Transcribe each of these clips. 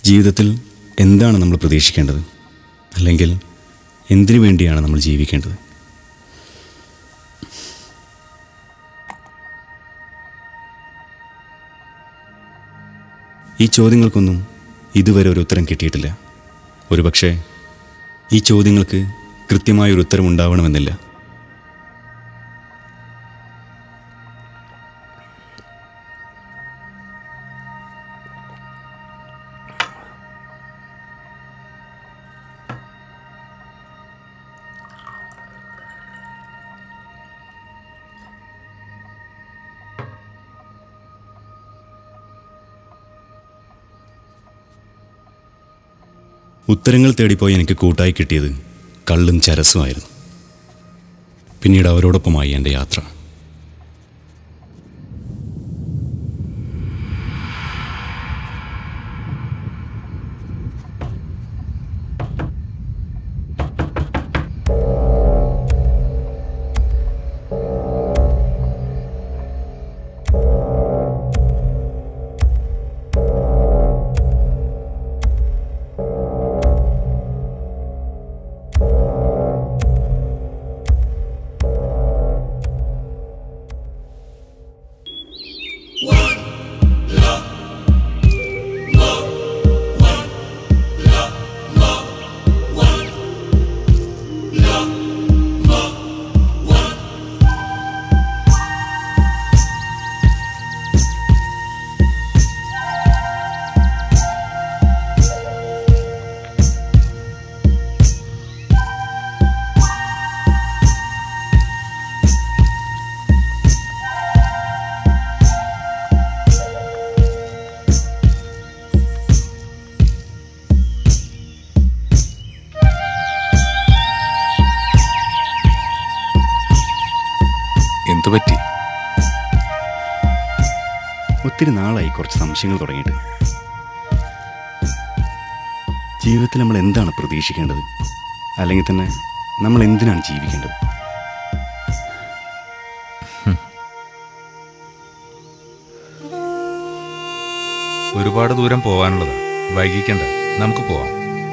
ജീവിതത്തിൽ എന്താണ് നമ്മൾ പ്രതീക്ഷിക്കേണ്ടത് അല്ലെങ്കിൽ എന്തിനു വേണ്ടിയാണ് നമ്മൾ ജീവിക്കേണ്ടത് ഈ ചോദ്യങ്ങൾക്കൊന്നും ഇതുവരെ ഒരു ഉത്തരം കിട്ടിയിട്ടില്ല ഒരുപക്ഷെ ഈ ചോദ്യങ്ങൾക്ക് കൃത്യമായൊരു ഉത്തരം ഉണ്ടാവണമെന്നില്ല ഉത്തരങ്ങൾ തേടിപ്പോയി എനിക്ക് കൂട്ടായി കിട്ടിയത് കള്ളും ചരസുമായിരുന്നു പിന്നീട് അവരോടൊപ്പമായി എൻ്റെ യാത്ര എന്തു പറ്റി ഒത്തിരി നാളായി കുറച്ച് സംശയങ്ങൾ തുടങ്ങിയിട്ട് ജീവിതത്തിൽ നമ്മൾ എന്താണ് പ്രതീക്ഷിക്കേണ്ടത് അല്ലെങ്കിൽ തന്നെ നമ്മൾ എന്തിനാണ് ജീവിക്കേണ്ടത് ഒരുപാട് ദൂരം പോവാനുള്ളതാ വൈകിക്കണ്ട നമുക്ക് പോവാം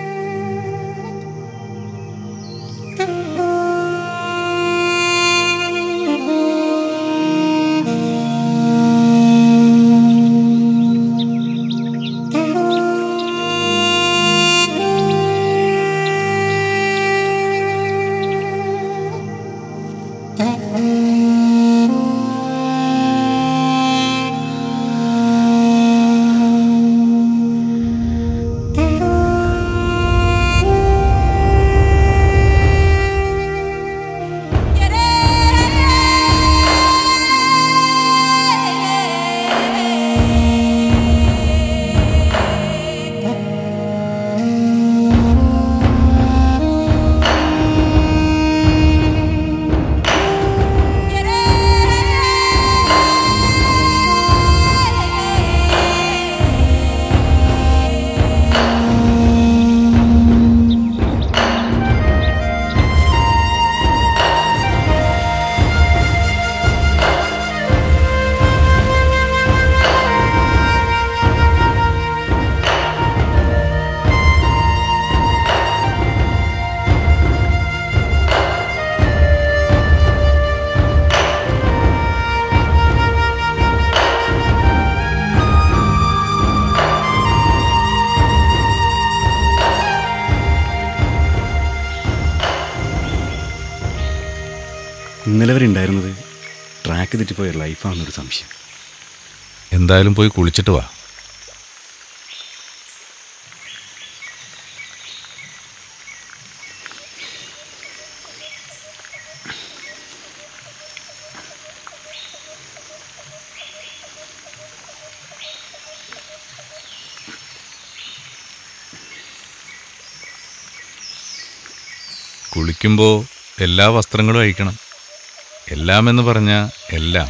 ഇന്നലെ വരെ ഉണ്ടായിരുന്നത് ട്രാക്ക് തെറ്റിപ്പോയ ലൈഫാണെന്നൊരു സംശയം എന്തായാലും പോയി കുളിച്ചിട്ട് വാ കുളിക്കുമ്പോൾ എല്ലാ വസ്ത്രങ്ങളും അഴിക്കണം എല്ലാം എന്ന് പറഞ്ഞാൽ എല്ലാം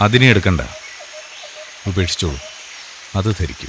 അതിനെ എടുക്കണ്ട ഉപേക്ഷിച്ചോളൂ അത് ധരിക്കൂ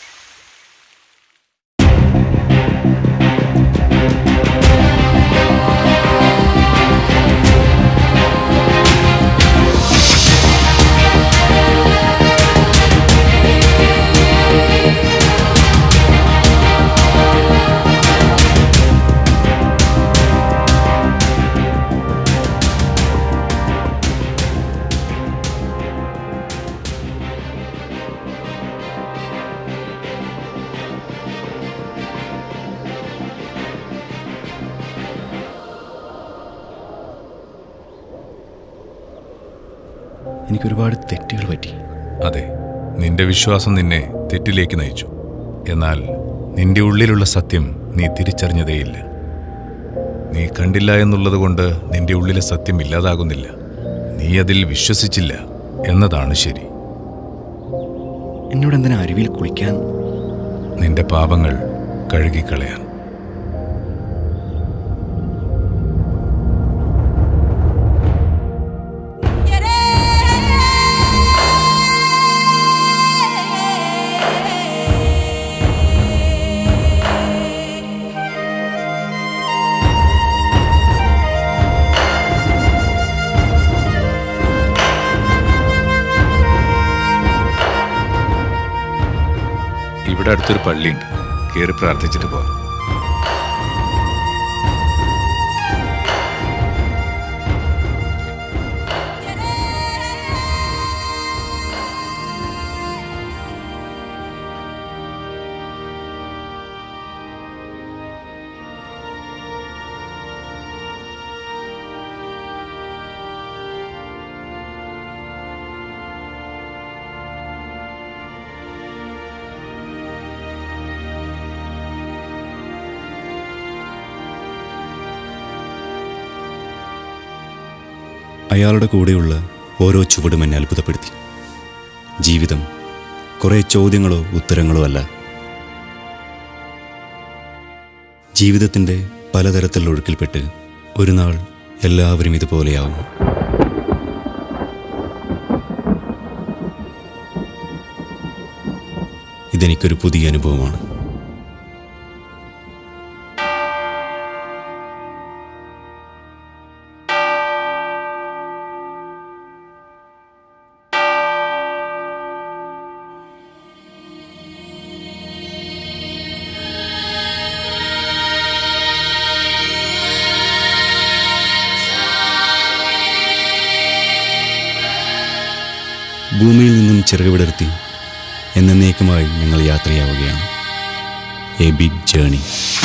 എനിക്കൊരുപാട് തെറ്റുകൾ പറ്റി അതെ നിന്റെ വിശ്വാസം നിന്നെ തെറ്റിലേക്ക് നയിച്ചു എന്നാൽ നിന്റെ ഉള്ളിലുള്ള സത്യം നീ തിരിച്ചറിഞ്ഞതേയില്ല നീ കണ്ടില്ല എന്നുള്ളത് കൊണ്ട് നിന്റെ ഉള്ളിലെ സത്യം ഇല്ലാതാകുന്നില്ല നീ അതിൽ വിശ്വസിച്ചില്ല എന്നതാണ് ശരി എന്നോട് എന്തിനാ അരുവിയിൽ കുളിക്കാൻ നിന്റെ പാപങ്ങൾ കഴുകിക്കളയാൻ ഇവിടെ അടുത്തൊരു പള്ളിയുണ്ട് കയറി പ്രാർത്ഥിച്ചിട്ട് പോവാം അയാളുടെ കൂടെയുള്ള ഓരോ ചുവടും എന്നെ അത്ഭുതപ്പെടുത്തി ജീവിതം കുറേ ചോദ്യങ്ങളോ ഉത്തരങ്ങളോ അല്ല ജീവിതത്തിൻ്റെ പലതരത്തിലുള്ള ഒഴുക്കിൽപ്പെട്ട് ഒരു നാൾ എല്ലാവരും ഇതുപോലെയാവും ഇതെനിക്കൊരു പുതിയ അനുഭവമാണ് ഭൂമിയിൽ നിന്നും ചിറകുവിടർത്തി എന്നേക്കുമായി ഞങ്ങൾ യാത്രയാവുകയാണ് എ ബിഗ് ജേണി